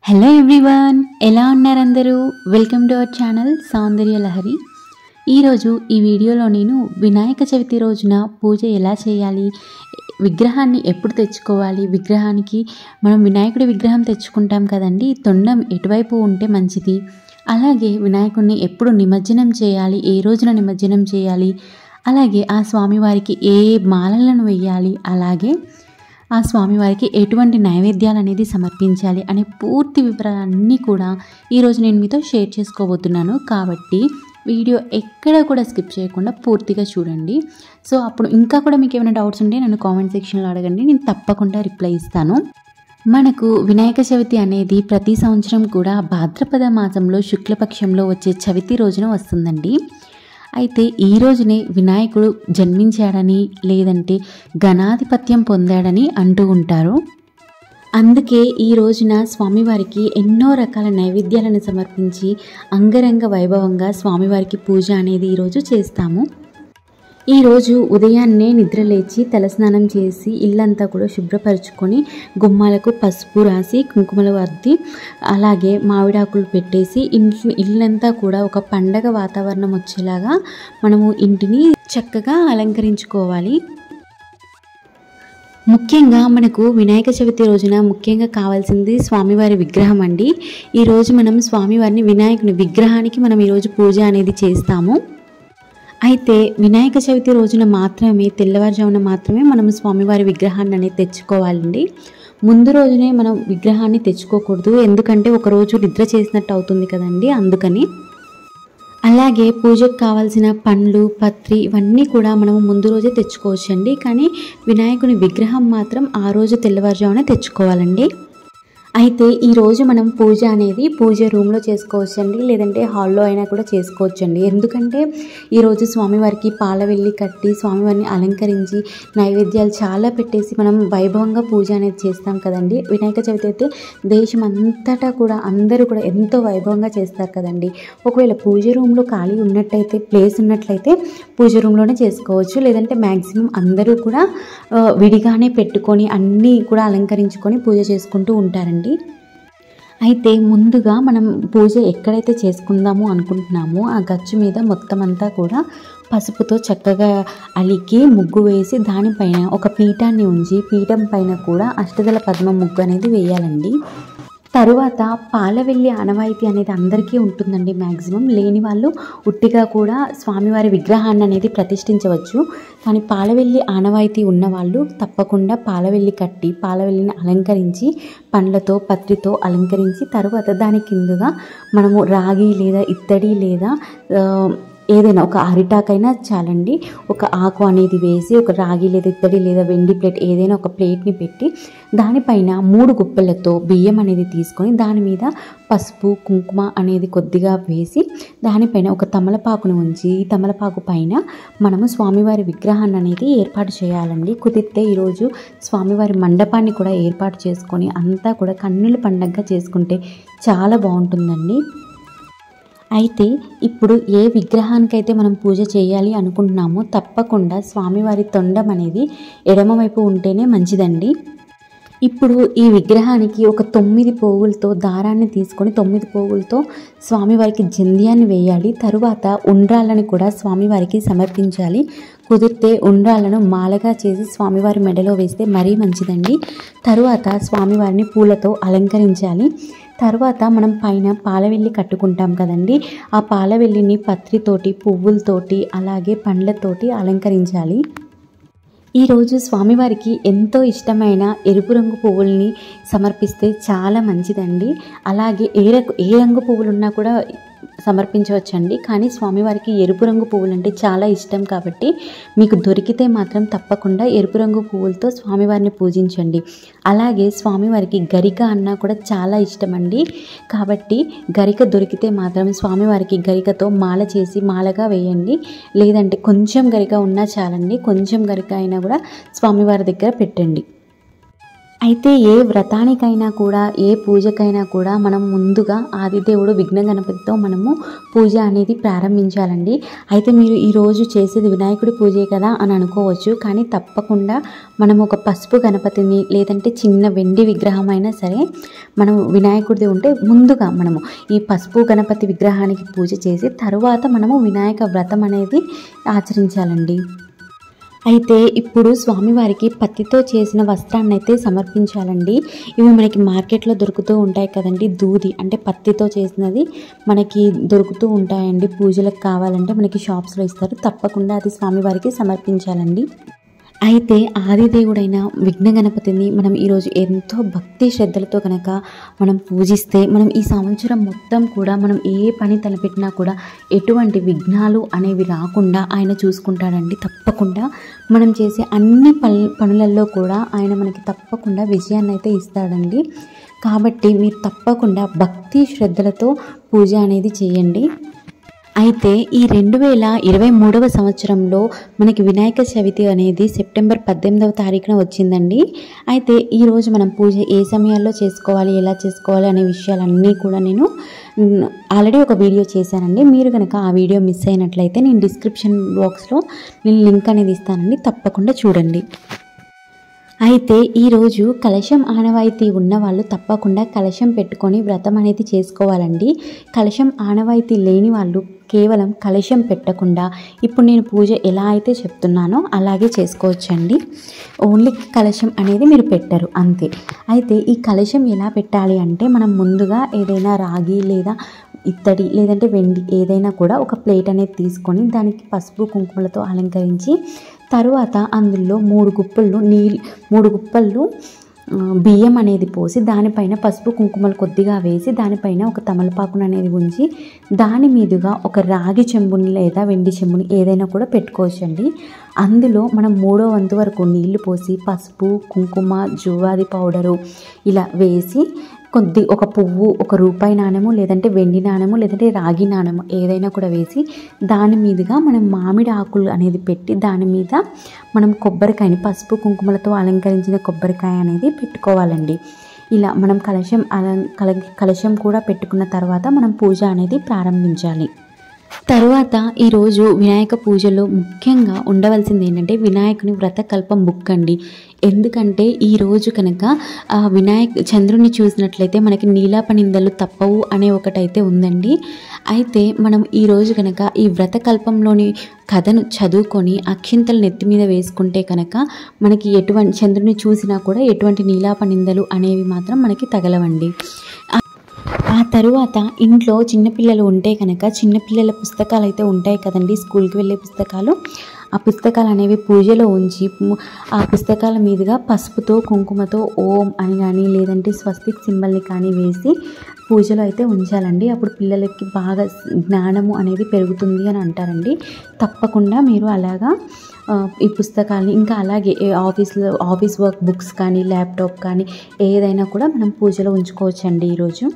hello everyone ఎలా ఉన్నారు అందరూ welcome to our channel Soundarya Lahari ఈరోజు ఈ వీడియోలో నేను వినాయక చవితి రోజున పూజ ఎలా చేయాలి విగ్రహాన్ని ఎప్పుడు తెచ్చుకోవాలి విగ్రహానికి మనం వినాయకుడి విగ్రహం తెచ్చుకుంటాం కదండి తొండం ఎటువైపు ఉంటే మంచిది అలాగే వినాయకుడిని ఎప్పుడు నిమజ్జనం చేయాలి ఏ రోజున నిమజ్జనం చేయాలి అలాగే ఆ స్వామివారికి ఏ మాలలను వేయాలి అలాగే ఆ స్వామివారికి ఎటువంటి నైవేద్యాలు అనేది సమర్పించాలి అనే పూర్తి వివరాలన్నీ కూడా ఈరోజు నేను మీతో షేర్ చేసుకోబోతున్నాను కాబట్టి వీడియో ఎక్కడ కూడా స్కిప్ చేయకుండా పూర్తిగా చూడండి సో అప్పుడు ఇంకా కూడా మీకు ఏమైనా డౌట్స్ ఉంటే నన్ను కామెంట్ సెక్షన్లో అడగండి నేను తప్పకుండా రిప్లై ఇస్తాను మనకు వినాయక చవితి అనేది ప్రతి సంవత్సరం కూడా భాద్రపద మాసంలో శుక్లపక్షంలో వచ్చే చవితి రోజున వస్తుందండి అయితే ఈ రోజునే వినాయకుడు జన్మించాడని లేదంటే గణాధిపత్యం పొందాడని అంటూ ఉంటారు అందుకే ఈ రోజున స్వామివారికి ఎన్నో రకాల నైవేద్యాలను సమర్పించి అంగరంగ వైభవంగా స్వామివారికి పూజ అనేది ఈరోజు చేస్తాము ఈరోజు ఉదయాన్నే నిద్రలేచి తలస్నానం చేసి ఇల్లంతా కూడా శుభ్రపరచుకొని గుమ్మాలకు పసుపు రాసి కుంకుమలు అద్ది అలాగే మామిడాకులు పెట్టేసి ఇంటి ఇల్లంతా కూడా ఒక పండగ వాతావరణం వచ్చేలాగా మనము ఇంటిని చక్కగా అలంకరించుకోవాలి ముఖ్యంగా మనకు వినాయక చవితి రోజున ముఖ్యంగా కావాల్సింది స్వామివారి విగ్రహం అండి ఈరోజు మనం స్వామివారిని వినాయకుని విగ్రహానికి మనం ఈరోజు పూజ అనేది చేస్తాము అయితే వినాయక చవితి రోజున మాత్రమే తెల్లవారుజామున మాత్రమే మనం స్వామివారి విగ్రహాన్ని అనేది తెచ్చుకోవాలండి ముందు రోజునే మనం విగ్రహాన్ని తెచ్చుకోకూడదు ఎందుకంటే ఒక రోజు నిద్ర చేసినట్టు అవుతుంది కదండి అందుకని అలాగే పూజకు కావాల్సిన పండ్లు పత్రి ఇవన్నీ కూడా మనము ముందు రోజే తెచ్చుకోవచ్చండి కానీ వినాయకుని విగ్రహం మాత్రం ఆ రోజు తెల్లవారుజామున తెచ్చుకోవాలండి అయితే ఈరోజు మనం పూజ అనేది పూజ రూమ్లో చేసుకోవచ్చండి లేదంటే హాల్లో అయినా కూడా చేసుకోవచ్చండి ఎందుకంటే ఈరోజు స్వామివారికి పాల వెళ్ళి కట్టి స్వామివారిని అలంకరించి నైవేద్యాలు చాలా పెట్టేసి మనం వైభవంగా పూజ అనేది చేస్తాం కదండి వినాయక చవితి అయితే దేశం అంతటా కూడా అందరూ కూడా ఎంతో వైభవంగా చేస్తారు కదండి ఒకవేళ పూజ రూమ్లో ఖాళీ ఉన్నట్టయితే ప్లేస్ ఉన్నట్లయితే పూజ రూమ్లోనే చేసుకోవచ్చు లేదంటే మ్యాక్సిమం అందరూ కూడా ఆ, విడిగానే పెట్టుకొని అన్నీ కూడా అలంకరించుకొని పూజ చేసుకుంటూ ఉంటారండి అయితే ముందుగా మనం పూజ ఎక్కడైతే చేసుకుందాము అనుకుంటున్నామో ఆ గచ్చు మీద మొత్తం అంతా కూడా పసుపుతో చక్కగా అలికి ముగ్గు వేసి దానిపైన ఒక పీఠాన్ని ఉంచి పీఠం పైన కూడా అష్టదల పద్మ ముగ్గు అనేది వేయాలండి తరువాత పాలవెల్లి ఆనవాయితీ అనేది అందరికీ ఉంటుందండి మ్యాక్సిమం లేని వాళ్ళు ఉట్టిగా కూడా స్వామివారి విగ్రహాన్ని అనేది ప్రతిష్ఠించవచ్చు కానీ పాలవెల్లి ఆనవాయితీ ఉన్నవాళ్ళు తప్పకుండా పాలవెల్లి కట్టి పాలవెల్లిని అలంకరించి పండ్లతో పత్రితో అలంకరించి తరువాత దాని కిందుగా మనము రాగి లేదా ఇత్తడి లేదా ఆ, ఏదైనా ఒక అరిటాకైనా చాలండి ఒక ఆకు అనేది వేసి ఒక రాగి లేదా ఇత్తడి లేదా వెండి ప్లేట్ ఏదైనా ఒక ప్లేట్ని పెట్టి దానిపైన మూడు గుప్పెలతో బియ్యం అనేది తీసుకొని దాని మీద పసుపు కుంకుమ అనేది కొద్దిగా వేసి దానిపైన ఒక తమలపాకును ఉంచి ఈ తమలపాకు పైన మనము స్వామివారి విగ్రహాన్ని అనేది ఏర్పాటు చేయాలండి కుదిరితే ఈరోజు స్వామివారి మండపాన్ని కూడా ఏర్పాటు చేసుకొని అంతా కూడా కన్నుల పండగగా చేసుకుంటే చాలా బాగుంటుందండి అయితే ఇప్పుడు ఏ విగ్రహానికైతే మనం పూజ చేయాలి అనుకుంటున్నామో తప్పకుండా స్వామివారి తొండం అనేది ఎడమవైపు ఉంటేనే మంచిదండి ఇప్పుడు ఈ విగ్రహానికి ఒక తొమ్మిది పోగులతో దారాన్ని తీసుకొని తొమ్మిది పోగులతో స్వామివారికి జంధ్యాన్ని వేయాలి తరువాత ఉండ్రాళ్ళని కూడా స్వామివారికి సమర్పించాలి కుదిరితే ఉండ్రాళ్ళను మాలగా చేసి స్వామివారి మెడలో వేస్తే మరీ మంచిదండి తరువాత స్వామివారిని పూలతో అలంకరించాలి తర్వాత మనం పైన పాలవెల్లి కట్టుకుంటాం కదండి ఆ పాలవెల్లిని పత్రితోటి పువ్వులతోటి అలాగే పండ్లతోటి అలంకరించాలి ఈరోజు స్వామివారికి ఎంతో ఇష్టమైన ఎరుపు రంగు పువ్వుల్ని సమర్పిస్తే చాలా మంచిదండి అలాగే ఏ రకు ఏ రంగు పువ్వులు ఉన్నా కూడా సమర్పించవచ్చండి కానీ స్వామివారికి ఎరుపు రంగు పువ్వులు అంటే చాలా ఇష్టం కాబట్టి మీకు దొరికితే మాత్రం తప్పకుండా ఎరుపు రంగు పువ్వులతో స్వామివారిని పూజించండి అలాగే స్వామివారికి గరిక అన్నా కూడా చాలా ఇష్టం అండి కాబట్టి గరిక దొరికితే మాత్రం స్వామివారికి గరికతో మాల చేసి మాలగా వేయండి లేదంటే కొంచెం గరిక ఉన్నా చాలండి కొంచెం గరిక అయినా కూడా స్వామివారి దగ్గర పెట్టండి అయితే ఏ వ్రతానికైనా కూడా ఏ పూజకైనా కూడా మనం ముందుగా ఆదిదేవుడు విఘ్న గణపతితో మనము పూజ అనేది ప్రారంభించాలండి అయితే మీరు ఈరోజు చేసేది వినాయకుడి పూజే కదా అని అనుకోవచ్చు కానీ తప్పకుండా మనం ఒక పసుపు గణపతిని లేదంటే చిన్న వెండి విగ్రహం అయినా సరే మనం వినాయకుడిది ఉంటే ముందుగా మనము ఈ పసుపు గణపతి విగ్రహానికి పూజ చేసి తరువాత మనము వినాయక వ్రతం అనేది ఆచరించాలండి అయితే ఇప్పుడు స్వామివారికి పత్తితో చేసిన వస్త్రాన్ని అయితే సమర్పించాలండి ఇవి మనకి మార్కెట్లో దొరుకుతూ ఉంటాయి కదండి దూది అంటే పత్తితో చేసినది మనకి దొరుకుతూ ఉంటాయండి పూజలకు కావాలంటే మనకి షాప్స్లో ఇస్తారు తప్పకుండా అది స్వామివారికి సమర్పించాలండి అయితే ఆదిదేవుడైన విఘ్న గణపతిని మనం ఈరోజు ఎంతో భక్తి శ్రద్ధలతో కనుక మనం పూజిస్తే మనం ఈ సంవత్సరం మొత్తం కూడా మనం ఏ పని తలపెట్టినా కూడా ఎటువంటి విఘ్నాలు అనేవి రాకుండా ఆయన చూసుకుంటాడండి తప్పకుండా మనం చేసే అన్ని పల్ పనులలో కూడా ఆయన మనకి తప్పకుండా విజయాన్ని అయితే ఇస్తాడండి కాబట్టి మీరు తప్పకుండా భక్తి శ్రద్ధలతో పూజ అనేది చేయండి అయితే ఈ రెండు వేల ఇరవై మూడవ సంవత్సరంలో మనకి వినాయక చవితి అనేది సెప్టెంబర్ పద్దెనిమిదవ తారీఖున వచ్చిందండి అయితే ఈరోజు మనం పూజ ఏ సమయాల్లో చేసుకోవాలి ఎలా చేసుకోవాలి అనే విషయాలన్నీ కూడా నేను మ్, ఆల్రెడీ ఒక వీడియో చేశానండి మీరు కనుక ఆ వీడియో మిస్ అయినట్లయితే నేను డిస్క్రిప్షన్ బాక్స్లో నేను లింక్ అనేది ఇస్తానండి తప్పకుండా చూడండి అయితే ఈరోజు కలశం ఆనవాయితీ ఉన్న వాళ్ళు తప్పకుండా కలశం పెట్టుకొని వ్రతం అనేది చేసుకోవాలండి కలశం ఆనవాయితీ లేని వాళ్ళు కేవలం కలశం పెట్టకుండా ఇప్పుడు నేను పూజ ఎలా అయితే చెప్తున్నానో అలాగే చేసుకోవచ్చండి ఓన్లీ కలశం అనేది మీరు పెట్టరు అంతే అయితే ఈ కలశం ఎలా పెట్టాలి అంటే మనం ముందుగా ఏదైనా రాగి లేదా ఇత్తడి లేదంటే వెండి ఏదైనా కూడా ఒక ప్లేట్ అనేది తీసుకొని దానికి పసుపు కుంకుమలతో అలంకరించి తరువాత అందులో మూడు గుప్పళ్ళు నీళ్ళు మూడు గుప్పళ్ళు ఆ, బియ్యం అనేది పోసి దానిపైన పసుపు కుంకుమలు కొద్దిగా వేసి దానిపైన ఒక తమలపాకును అనేది ఉంచి దాని మీదుగా ఒక రాగి చెంబుని లేదా వెండి చెంబుని ఏదైనా కూడా పెట్టుకోవచ్చండి అందులో మనం మూడో వంతు వరకు నీళ్లు పోసి పసుపు కుంకుమ జువ్వాది పౌడరు ఇలా వేసి కొద్ది ఒక పువ్వు ఒక రూపాయి నాణెము లేదంటే వెండి నాణెము లేదంటే రాగి నాణెము ఏదైనా కూడా వేసి దాని మీదుగా మనం మామిడి ఆకులు అనేది పెట్టి దాని మీద మనం కొబ్బరికాయని పసుపు కుంకుమలతో అలంకరించిన కొబ్బరికాయ అనేది పెట్టుకోవాలండి ఇలా మనం కలశం అలం కల కలశం కూడా పెట్టుకున్న తర్వాత మనం పూజ అనేది ప్రారంభించాలి తరువాత ఈరోజు వినాయక పూజలో ముఖ్యంగా ఉండవలసింది ఏంటంటే వినాయకుని వ్రతకల్పం బుక్ అండి ఎందుకంటే ఈ రోజు కనుక ఆ వినాయక్ చంద్రుని చూసినట్లయితే మనకి నీలాపనిందలు తప్పవు అనే ఒకటైతే ఉందండి అయితే మనం ఈ రోజు కనుక ఈ వ్రతకల్పంలోని కథను చదువుకొని అక్షింతలు నెత్తి మీద వేసుకుంటే కనుక మనకి ఎటువంటి చంద్రుని చూసినా కూడా ఎటువంటి నీలాపనిందలు అనేవి మాత్రం మనకి తగలవండి ఆ తరువాత ఇంట్లో చిన్నపిల్లలు ఉంటే కనుక చిన్నపిల్లల పుస్తకాలు అయితే ఉంటాయి కదండి స్కూల్కి వెళ్ళే పుస్తకాలు ఆ పుస్తకాలు అనేవి పూజలో ఉంచి ము- ఆ పుస్తకాల మీదుగా పసుపుతో కుంకుమతో ఓం అని కానీ లేదంటే స్వస్తిక్ సింబల్ని కానీ వేసి పూజలో అయితే ఉంచాలండి అప్పుడు పిల్లలకి బాగా జ్ఞానము అనేది పెరుగుతుంది అని అంటారండి తప్పకుండా మీరు అలాగా ఆ, ఈ పుస్తకాలని ఇంకా అలాగే ఏ ఆఫీస్లో ఆఫీస్ వర్క్ బుక్స్ కానీ ల్యాప్టాప్ కానీ ఏదైనా కూడా మనం పూజలో ఉంచుకోవచ్చండి ఈరోజు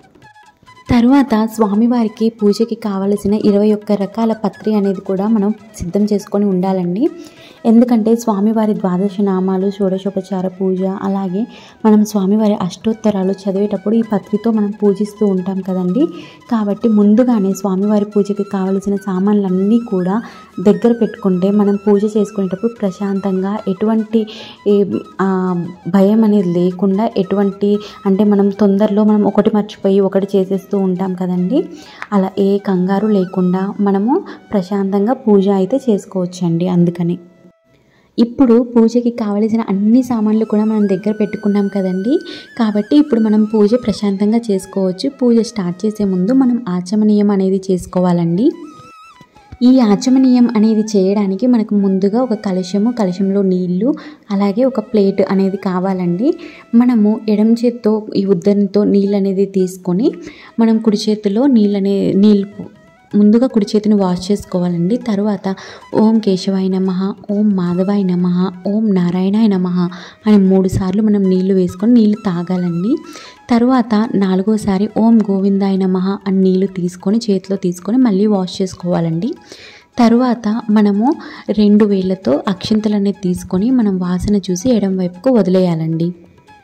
తరువాత స్వామివారికి పూజకి కావలసిన ఇరవై ఒక్క రకాల పత్రి అనేది కూడా మనం సిద్ధం చేసుకొని ఉండాలండి ఎందుకంటే స్వామివారి ద్వాదశ నామాలు షోడశోపచార పూజ అలాగే మనం స్వామివారి అష్టోత్తరాలు చదివేటప్పుడు ఈ పత్రితో మనం పూజిస్తూ ఉంటాం కదండి కాబట్టి ముందుగానే స్వామివారి పూజకి కావలసిన సామాన్లన్నీ కూడా దగ్గర పెట్టుకుంటే మనం పూజ చేసుకునేటప్పుడు ప్రశాంతంగా ఎటువంటి ఏ, ఆ, భయం అనేది లేకుండా ఎటువంటి అంటే మనం తొందరలో మనం ఒకటి మర్చిపోయి ఒకటి చేసేస్తూ ఉంటాం కదండి అలా ఏ కంగారు లేకుండా మనము ప్రశాంతంగా పూజ అయితే చేసుకోవచ్చండి అందుకని ఇప్పుడు పూజకి కావలసిన అన్ని సామాన్లు కూడా మనం దగ్గర పెట్టుకున్నాం కదండి కాబట్టి ఇప్పుడు మనం పూజ ప్రశాంతంగా చేసుకోవచ్చు పూజ స్టార్ట్ చేసే ముందు మనం ఆచమనీయం అనేది చేసుకోవాలండి ఈ ఆచమనీయం అనేది చేయడానికి మనకు ముందుగా ఒక కలశము కలశంలో నీళ్లు అలాగే ఒక ప్లేట్ అనేది కావాలండి మనము ఎడమ చేత్తో ఈ ఉద్దరణతో నీళ్ళు అనేది తీసుకొని మనం కుడి చేతిలో నీళ్ళనే నీళ్ళు ముందుగా కుడి చేతిని వాష్ చేసుకోవాలండి తర్వాత ఓం కేశవాయ నమ ఓం మాధవాయ నమ ఓం నారాయణాయ నమ అని మూడు సార్లు మనం నీళ్లు వేసుకొని నీళ్లు తాగాలండి తర్వాత నాలుగోసారి ఓం గోవిందాయ నమ అని నీళ్లు తీసుకొని చేతిలో తీసుకొని మళ్ళీ వాష్ చేసుకోవాలండి తరువాత మనము రెండు వేళ్ళతో అక్షింతలు అనేది తీసుకొని మనం వాసన చూసి ఎడం వైపుకు వదిలేయాలండి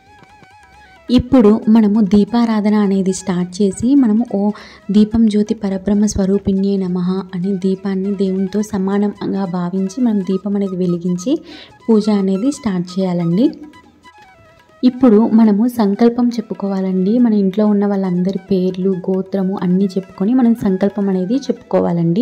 ఇప్పుడు మనము దీపారాధన అనేది స్టార్ట్ చేసి మనము ఓ దీపం జ్యోతి పరబ్రహ్మ స్వరూపిణ్యే నమ అని దీపాన్ని దేవునితో సమానంగా భావించి మనం దీపం అనేది వెలిగించి పూజ అనేది స్టార్ట్ చేయాలండి ఇప్పుడు మనము సంకల్పం చెప్పుకోవాలండి మన ఇంట్లో ఉన్న వాళ్ళందరి పేర్లు గోత్రము అన్నీ చెప్పుకొని మనం సంకల్పం అనేది చెప్పుకోవాలండి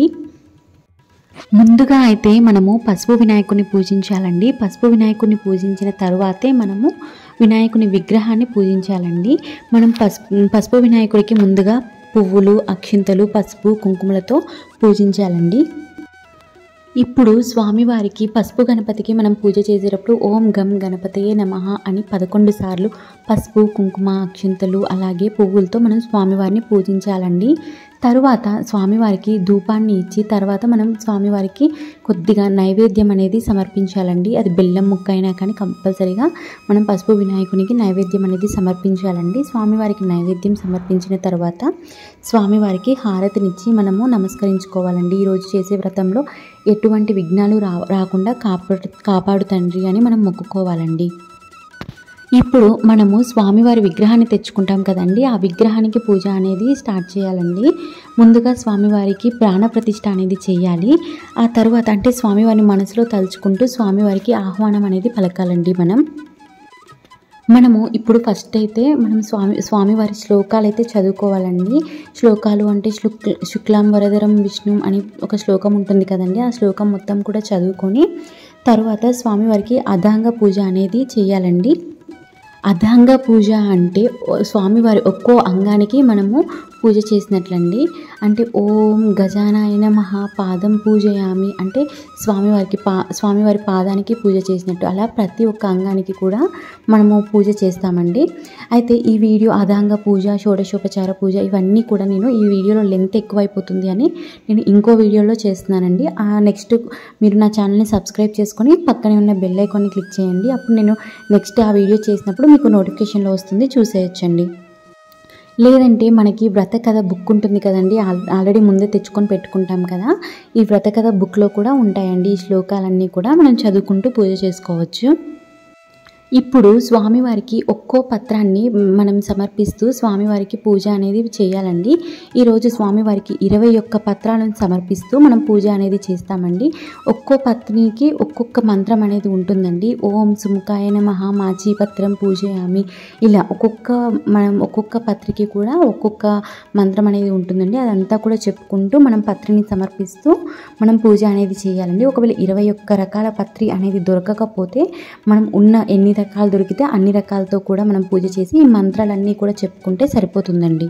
ముందుగా అయితే మనము పసుపు వినాయకుని పూజించాలండి పసుపు వినాయకుని పూజించిన తరువాతే మనము వినాయకుని విగ్రహాన్ని పూజించాలండి మనం పసుపు పసుపు వినాయకుడికి ముందుగా పువ్వులు అక్షింతలు పసుపు కుంకుమలతో పూజించాలండి ఇప్పుడు స్వామివారికి పసుపు గణపతికి మనం పూజ చేసేటప్పుడు ఓం గం గణపతయే నమః అని పదకొండు సార్లు పసుపు కుంకుమ అక్షింతలు అలాగే పువ్వులతో మనం స్వామివారిని పూజించాలండి తరువాత స్వామివారికి ధూపాన్ని ఇచ్చి తర్వాత మనం స్వామివారికి కొద్దిగా నైవేద్యం అనేది సమర్పించాలండి అది బెల్లం ముక్క అయినా కానీ కంపల్సరీగా మనం పసుపు వినాయకునికి నైవేద్యం అనేది సమర్పించాలండి స్వామివారికి నైవేద్యం సమర్పించిన తర్వాత స్వామివారికి హారతినిచ్చి మనము నమస్కరించుకోవాలండి ఈరోజు చేసే వ్రతంలో ఎటువంటి విఘ్నాలు రా రాకుండా కాపాడు కాపాడు తండ్రి అని మనం మొక్కుకోవాలండి ఇప్పుడు మనము స్వామివారి విగ్రహాన్ని తెచ్చుకుంటాం కదండి ఆ విగ్రహానికి పూజ అనేది స్టార్ట్ చేయాలండి ముందుగా స్వామివారికి ప్రాణ ప్రతిష్ఠ అనేది చేయాలి ఆ తర్వాత అంటే స్వామివారిని మనసులో తలుచుకుంటూ స్వామివారికి ఆహ్వానం అనేది పలకాలండి మనం మనము ఇప్పుడు ఫస్ట్ అయితే మనం స్వామి స్వామివారి శ్లోకాలు అయితే చదువుకోవాలండి శ్లోకాలు అంటే శుక్ శుక్లాం వరదరం విష్ణు అని ఒక శ్లోకం ఉంటుంది కదండి ఆ శ్లోకం మొత్తం కూడా చదువుకొని తర్వాత స్వామివారికి అదాంగ పూజ అనేది చేయాలండి అదాంగ పూజ అంటే ఓ- స్వామివారి ఒక్కో అంగానికి మనము పూజ చేసినట్లండి అంటే ఓం గజానాయ నమః పాదం పూజయామి అంటే స్వామివారికి పా స్వామివారి పాదానికి పూజ చేసినట్టు అలా ప్రతి ఒక్క అంగానికి కూడా మనము పూజ చేస్తామండి అయితే ఈ వీడియో అదాంగ పూజ షోడశోపచార పూజ ఇవన్నీ కూడా నేను ఈ వీడియోలో లెంత్ ఎక్కువైపోతుంది అని నేను ఇంకో వీడియోలో చేస్తున్నానండి ఆ నెక్స్ట్ మీరు నా ఛానల్ని సబ్స్క్రైబ్ చేసుకొని పక్కనే ఉన్న బెల్ ఐకాన్ని క్లిక్ చేయండి అప్పుడు నేను నెక్స్ట్ ఆ వీడియో చేసినప్పుడు మీకు నోటిఫికేషన్లో వస్తుంది చూసేయచ్చండి లేదంటే మనకి వ్రత కథ బుక్ ఉంటుంది కదండి ఆల్- ఆల్రెడీ ముందే తెచ్చుకొని పెట్టుకుంటాం కదా ఈ వ్రత కథ బుక్లో కూడా ఉంటాయండి ఈ శ్లోకాలన్నీ కూడా మనం చదువుకుంటూ పూజ చేసుకోవచ్చు ఇప్పుడు స్వామివారికి ఒక్కో పత్రాన్ని మనం సమర్పిస్తూ స్వామివారికి పూజ అనేది చేయాలండి ఈరోజు స్వామివారికి ఇరవై ఒక్క పత్రాలను సమర్పిస్తూ మనం పూజ అనేది చేస్తామండి ఒక్కో పత్రికి ఒక్కొక్క మంత్రం అనేది ఉంటుందండి ఓం సుముఖాయ నమః మాచి పత్రం పూజయామి ఇలా ఒక్కొక్క మనం ఒక్కొక్క పత్రికి కూడా ఒక్కొక్క మంత్రం అనేది ఉంటుందండి అదంతా కూడా చెప్పుకుంటూ మనం పత్రిని సమర్పిస్తూ మనం పూజ అనేది చేయాలండి ఒకవేళ ఇరవై ఒక్క రకాల పత్రి అనేది దొరకకపోతే మనం ఉన్న ఎన్ని రకాలు దొరికితే అన్ని రకాలతో కూడా మనం పూజ చేసి ఈ మంత్రాలన్నీ కూడా చెప్పుకుంటే సరిపోతుందండి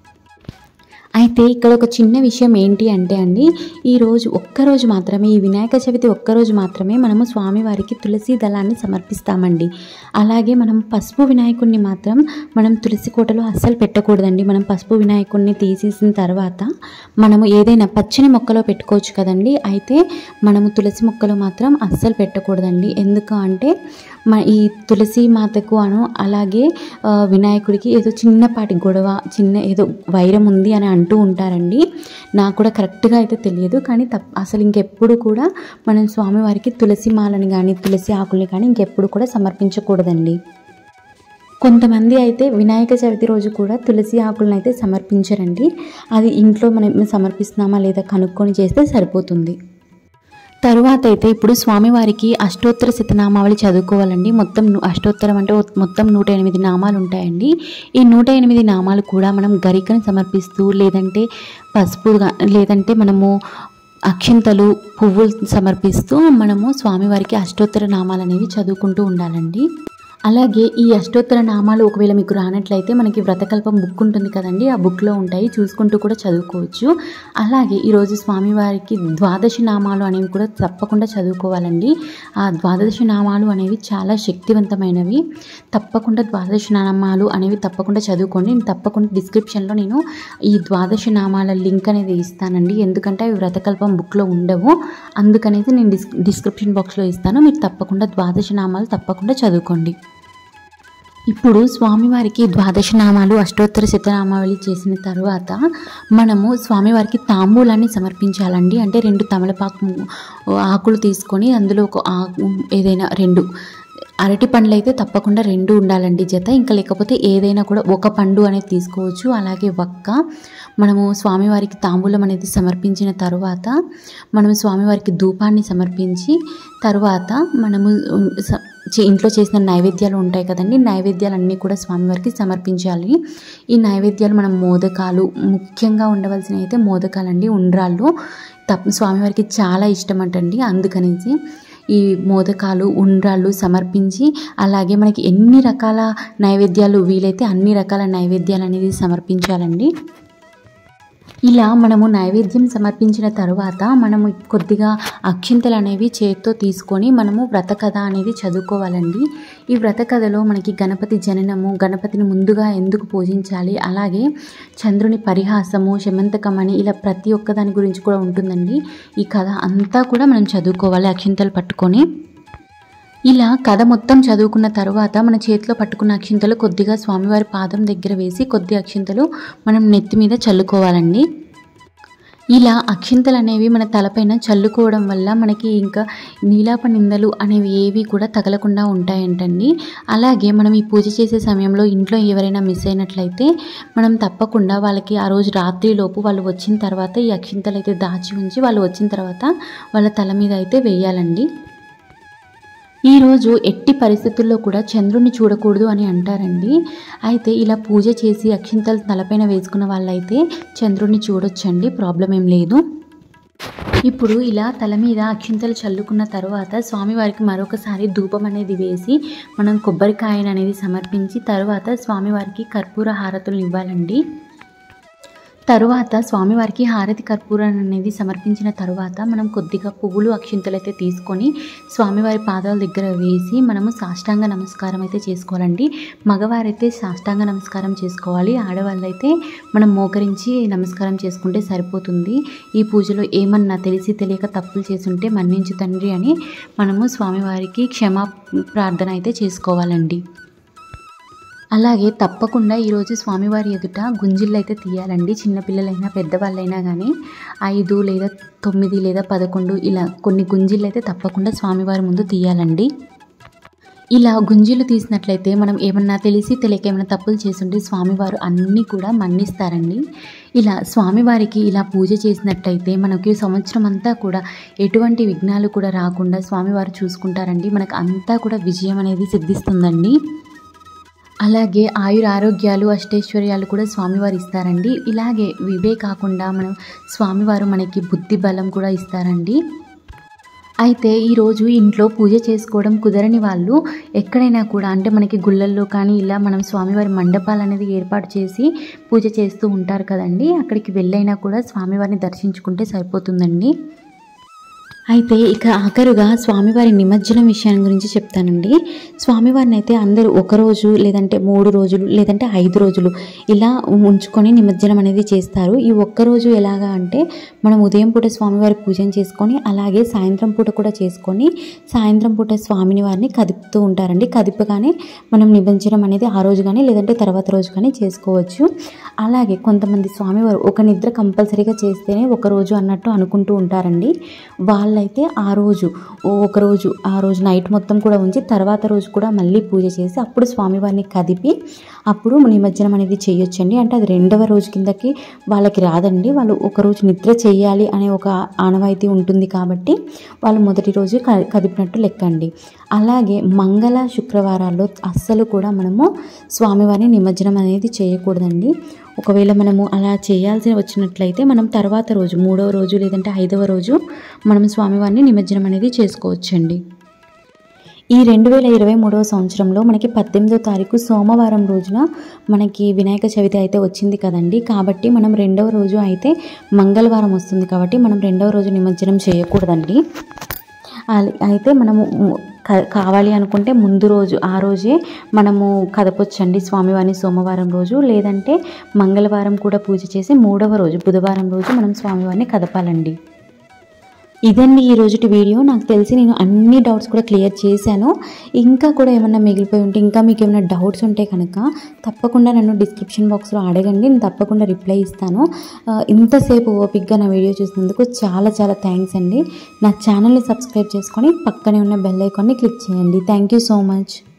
అయితే ఇక్కడ ఒక చిన్న విషయం ఏంటి అంటే అండి ఈరోజు ఒక్కరోజు మాత్రమే ఈ వినాయక చవితి ఒక్కరోజు మాత్రమే మనము స్వామివారికి తులసి దళాన్ని సమర్పిస్తామండి అలాగే మనం పసుపు వినాయకుడిని మాత్రం మనం తులసి కోటలో అస్సలు పెట్టకూడదండి మనం పసుపు వినాయకుడిని తీసేసిన తర్వాత మనము ఏదైనా పచ్చని మొక్కలో పెట్టుకోవచ్చు కదండి అయితే మనము తులసి మొక్కలో మాత్రం అస్సలు పెట్టకూడదండి ఎందుకు అంటే మన ఈ తులసి మాతకు అను అలాగే ఆ, వినాయకుడికి ఏదో చిన్నపాటి గొడవ చిన్న ఏదో వైరం ఉంది అని అంటూ ఉంటారండి నాకు కూడా కరెక్ట్గా అయితే తెలియదు కానీ తప్ప అసలు ఇంకెప్పుడు కూడా మనం స్వామివారికి తులసి మాలని కానీ తులసి ఆకుల్ని కానీ ఇంకెప్పుడు కూడా సమర్పించకూడదండి కొంతమంది అయితే వినాయక చవితి రోజు కూడా తులసి ఆకులను అయితే సమర్పించరండి అది ఇంట్లో మనం సమర్పిస్తున్నామా లేదా కనుక్కొని చేస్తే సరిపోతుంది తరువాత అయితే ఇప్పుడు స్వామివారికి అష్టోత్తర శతనామావళి చదువుకోవాలండి మొత్తం ను- అష్టోత్తరం అంటే ఒ- మొత్తం నూట ఎనిమిది నామాలు ఉంటాయండి ఈ నూట ఎనిమిది నామాలు కూడా మనం గరికను సమర్పిస్తూ లేదంటే పసుపు గా- లేదంటే మనము అక్షింతలు పువ్వులు సమర్పిస్తూ మనము స్వామివారికి అష్టోత్తర నామాలు అనేవి చదువుకుంటూ ఉండాలండి అలాగే ఈ అష్టోత్తర నామాలు ఒకవేళ మీకు రానట్లయితే మనకి వ్రతకల్పం బుక్ ఉంటుంది కదండి ఆ బుక్లో ఉంటాయి చూసుకుంటూ కూడా చదువుకోవచ్చు అలాగే ఈరోజు స్వామివారికి ద్వాదశ నామాలు అనేవి కూడా తప్పకుండా చదువుకోవాలండి ఆ ద్వాదశ నామాలు అనేవి చాలా శక్తివంతమైనవి తప్పకుండా ద్వాదశ నామాలు అనేవి తప్పకుండా చదువుకోండి నేను తప్పకుండా డిస్క్రిప్షన్లో నేను ఈ ద్వాదశ నామాల లింక్ అనేది ఇస్తానండి ఎందుకంటే అవి వ్రతకల్పం బుక్లో ఉండవు అందుకనేసి నేను డిస్ డిస్క్రిప్షన్ బాక్స్లో ఇస్తాను మీరు తప్పకుండా ద్వాదశ నామాలు తప్పకుండా చదువుకోండి ఇప్పుడు స్వామివారికి ద్వాదశ నామాలు అష్టోత్తర శతనామావళి చేసిన తర్వాత మనము స్వామివారికి తాంబూలాన్ని సమర్పించాలండి అంటే రెండు తమలపాకు ఆకులు తీసుకొని అందులో ఒక ఆకు ఏదైనా రెండు అరటి పండ్లు అయితే తప్పకుండా రెండు ఉండాలండి జత ఇంకా లేకపోతే ఏదైనా కూడా ఒక పండు అనేది తీసుకోవచ్చు అలాగే వక్క మనము స్వామివారికి తాంబూలం అనేది సమర్పించిన తర్వాత మనము స్వామివారికి ధూపాన్ని సమర్పించి తర్వాత మనము ఉమ్, స- చే- ఇంట్లో చేసిన నైవేద్యాలు ఉంటాయి కదండి నైవేద్యాలు అన్నీ కూడా స్వామివారికి సమర్పించాలి ఈ నైవేద్యాలు మనం మోదకాలు ముఖ్యంగా ఉండవలసినవి అయితే మోదకాలండి ఉండ్రాళ్ళు తప్ప స్వామివారికి చాలా ఇష్టం అంటండి అందుకనేసి ఈ మోదకాలు ఉండ్రాళ్ళు సమర్పించి అలాగే మనకి ఎన్ని రకాల నైవేద్యాలు వీలైతే అన్ని రకాల నైవేద్యాలు అనేది సమర్పించాలండి ఇలా మనము నైవేద్యం సమర్పించిన తర్వాత మనము కొద్దిగా అక్షింతలు అనేవి చేత్తో తీసుకొని మనము వ్రత కథ అనేది చదువుకోవాలండి ఈ వ్రత కథలో మనకి గణపతి జననము గణపతిని ముందుగా ఎందుకు పూజించాలి అలాగే చంద్రుని పరిహాసము శమంతకం అని ఇలా ప్రతి ఒక్క దాని గురించి కూడా ఉంటుందండి ఈ కథ అంతా కూడా మనం చదువుకోవాలి అక్షింతలు పట్టుకొని ఇలా కథ మొత్తం చదువుకున్న తర్వాత మన చేతిలో పట్టుకున్న అక్షింతలు కొద్దిగా స్వామివారి పాదం దగ్గర వేసి కొద్ది అక్షింతలు మనం నెత్తి మీద చల్లుకోవాలండి ఇలా అక్షింతలు అనేవి మన తలపైన చల్లుకోవడం వల్ల మనకి ఇంకా నీలాప నిందలు అనేవి ఏవి కూడా తగలకుండా ఉంటాయంటండి అలాగే మనం ఈ పూజ చేసే సమయంలో ఇంట్లో ఎవరైనా మిస్ అయినట్లయితే మనం తప్పకుండా వాళ్ళకి ఆ రోజు రాత్రిలోపు వాళ్ళు వచ్చిన తర్వాత ఈ అక్షింతలు అయితే దాచి ఉంచి వాళ్ళు వచ్చిన తర్వాత వాళ్ళ తల మీద అయితే వేయాలండి ఈరోజు ఎట్టి పరిస్థితుల్లో కూడా చంద్రుని చూడకూడదు అని అంటారండి అయితే ఇలా పూజ చేసి అక్షింతలు తలపైన వేసుకున్న వాళ్ళైతే చంద్రుని చూడొచ్చండి ప్రాబ్లం ఏం లేదు ఇప్పుడు ఇలా తల మీద అక్షింతలు చల్లుకున్న తర్వాత స్వామివారికి మరొకసారి ధూపం అనేది వేసి మనం కొబ్బరికాయను అనేది సమర్పించి తర్వాత స్వామివారికి కర్పూర హారతులు ఇవ్వాలండి తరువాత స్వామివారికి హారతి కర్పూరం అనేది సమర్పించిన తరువాత మనం కొద్దిగా పువ్వులు అక్షింతలు అయితే తీసుకొని స్వామివారి పాదాల దగ్గర వేసి మనము సాష్టాంగ నమస్కారం అయితే చేసుకోవాలండి మగవారైతే సాష్టాంగ నమస్కారం చేసుకోవాలి ఆడవాళ్ళైతే మనం మోకరించి నమస్కారం చేసుకుంటే సరిపోతుంది ఈ పూజలో ఏమన్నా తెలిసి తెలియక తప్పులు చేసుంటే మన్నించు తండ్రి అని మనము స్వామివారికి క్షమా ప్రార్థన అయితే చేసుకోవాలండి అలాగే తప్పకుండా ఈరోజు స్వామివారి ఎదుట గుంజిళ్ళు అయితే తీయాలండి చిన్నపిల్లలైనా పెద్దవాళ్ళైనా కానీ ఐదు లేదా తొమ్మిది లేదా పదకొండు ఇలా కొన్ని గుంజిళ్ళు అయితే తప్పకుండా స్వామివారి ముందు తీయాలండి ఇలా గుంజీలు తీసినట్లయితే మనం ఏమన్నా తెలిసి తెలియక ఏమైనా తప్పులు చేసుంటే స్వామివారు అన్నీ కూడా మన్నిస్తారండి ఇలా స్వామివారికి ఇలా పూజ చేసినట్లయితే మనకి సంవత్సరం అంతా కూడా ఎటువంటి విఘ్నాలు కూడా రాకుండా స్వామివారు చూసుకుంటారండి మనకు అంతా కూడా విజయం అనేది సిద్ధిస్తుందండి అలాగే ఆయుర ఆరోగ్యాలు అష్టైశ్వర్యాలు కూడా స్వామివారు ఇస్తారండి ఇలాగే ఇవే కాకుండా మనం స్వామివారు మనకి బుద్ధి బలం కూడా ఇస్తారండి అయితే ఈరోజు ఇంట్లో పూజ చేసుకోవడం కుదరని వాళ్ళు ఎక్కడైనా కూడా అంటే మనకి గుళ్ళల్లో కానీ ఇలా మనం స్వామివారి మండపాలు అనేది ఏర్పాటు చేసి పూజ చేస్తూ ఉంటారు కదండి అక్కడికి వెళ్ళైనా కూడా స్వామివారిని దర్శించుకుంటే సరిపోతుందండి అయితే ఇక ఆఖరుగా స్వామివారి నిమజ్జనం విషయం గురించి చెప్తానండి స్వామివారిని అయితే అందరూ ఒక రోజు లేదంటే మూడు రోజులు లేదంటే ఐదు రోజులు ఇలా ఉంచుకొని నిమజ్జనం అనేది చేస్తారు ఈ ఒక్క రోజు ఎలాగా అంటే మనం ఉదయం పూట స్వామివారి పూజను చేసుకొని అలాగే సాయంత్రం పూట కూడా చేసుకొని సాయంత్రం పూట స్వామిని వారిని కదుపుతూ ఉంటారండి కదిపగానే మనం నిమజ్జనం అనేది ఆ రోజు కానీ లేదంటే తర్వాత రోజు కానీ చేసుకోవచ్చు అలాగే కొంతమంది స్వామివారు ఒక నిద్ర కంపల్సరీగా చేస్తేనే ఒక రోజు అన్నట్టు అనుకుంటూ ఉంటారండి వాళ్ళైతే ఆ రోజు ఓ ఒక రోజు ఆ రోజు నైట్ మొత్తం కూడా ఉంచి తర్వాత రోజు కూడా మళ్ళీ పూజ చేసి అప్పుడు స్వామివారిని కదిపి అప్పుడు నిమజ్జనం అనేది చేయొచ్చండి అంటే అది రెండవ రోజు కిందకి వాళ్ళకి రాదండి వాళ్ళు ఒక రోజు నిద్ర చేయాలి అనే ఒక ఆనవాయితీ ఉంటుంది కాబట్టి వాళ్ళు మొదటి రోజు క- కదిపినట్టు లెక్కండి అలాగే మంగళ శుక్రవారాల్లో అస్సలు కూడా మనము స్వామివారిని నిమజ్జనం అనేది చేయకూడదండి ఒకవేళ మనము అలా చేయాల్సి వచ్చినట్లయితే మనం తర్వాత రోజు మూడవ రోజు లేదంటే ఐదవ రోజు మనం స్వామివారిని నిమజ్జనం అనేది చేసుకోవచ్చండి ఈ రెండు వేల ఇరవై మూడవ సంవత్సరంలో మనకి పద్దెనిమిదో తారీఖు సోమవారం రోజున మనకి వినాయక చవితి అయితే వచ్చింది కదండి కాబట్టి మనం రెండవ రోజు అయితే మంగళవారం వస్తుంది కాబట్టి మనం రెండవ రోజు నిమజ్జనం చేయకూడదండి అల- అయితే మనము ము- క- కావాలి అనుకుంటే ముందు రోజు ఆ రోజే మనము కదపొచ్చండి స్వామివారిని సోమవారం రోజు లేదంటే మంగళవారం కూడా పూజ చేసి మూడవ రోజు బుధవారం రోజు మనం స్వామివారిని కదపాలండి ఇదండి ఈ రోజుటి వీడియో నాకు తెలిసి నేను అన్ని డౌట్స్ కూడా క్లియర్ చేశాను ఇంకా కూడా ఏమన్నా మిగిలిపోయి ఉంటే ఇంకా మీకు ఏమైనా డౌట్స్ ఉంటే కనుక తప్పకుండా నన్ను డిస్క్రిప్షన్ బాక్స్లో అడగండి నేను తప్పకుండా రిప్లై ఇస్తాను ఆ, ఇంతసేపు ఓపిక్గా నా వీడియో చూసినందుకు చాలా చాలా థ్యాంక్స్ అండి నా ఛానల్ని సబ్స్క్రైబ్ చేసుకొని పక్కనే ఉన్న బెల్ ఐకాన్ని క్లిక్ చేయండి థ్యాంక్ యూ సో మచ్